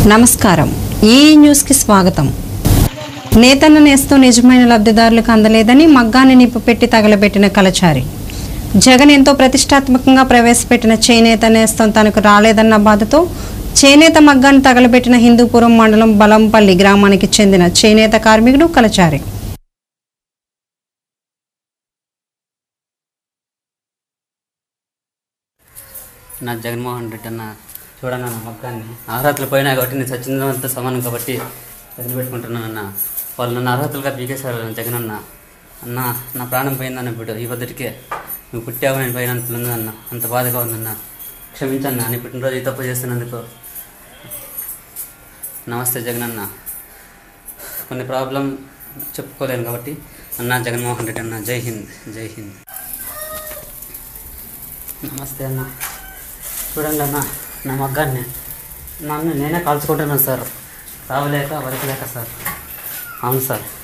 నమస్కారం ఈ న్యూస్కి స్వాగతం నేతన్న నేస్తం నిజమైన లబ్ధిదారులకు అందలేదని మగ్గాన్ని నిప్పు పెట్టి తగలబెట్టిన కలచారి జగన్ ఎంతో ప్రతిష్టాత్మకంగా ప్రవేశపెట్టిన చేనేత నేస్తం తనకు రాలేదన్న బాధతో చేనేత మగ్గాన్ని తగలబెట్టిన హిందూపురం మండలం బలంపల్లి గ్రామానికి చెందిన చేనేత కార్మికుడు కలచారి నా జగన్మోహన్ రెడ్డి అన్న చూడన్న నా మగ్గాన్ని అర్హతలు పోయినా కాబట్టి నేను సచిన్నంత సమానం కాబట్టి వదిలిపెట్టుకుంటున్నాను అన్న వాళ్ళు నన్ను అర్హతలుగా పీకేశారు జగన్ అన్న అన్న నా ప్రాణం పోయిందన్న ఇప్పుడు ఈ పొద్దుటికే నువ్వు పుట్టావు నేను పోయినంత ఉందన్న అంత బాధగా ఉందన్న క్షమించన్న నీ పుట్టినరోజు ఈ తప్పు చేస్తున్నందుకు నమస్తే జగన్ అన్న కొన్ని ప్రాబ్లం చెప్పుకోలేను కాబట్టి అన్న జగన్మోహన్ రెడ్డి అన్న జై హింద్ జై హింద్ నమస్తే అన్న చూడండి అన్న నా మగ్గాన్ని నన్ను నేనే కాల్చుకుంటున్నాను సార్ రావలేక వరకలేక సార్ అవును సార్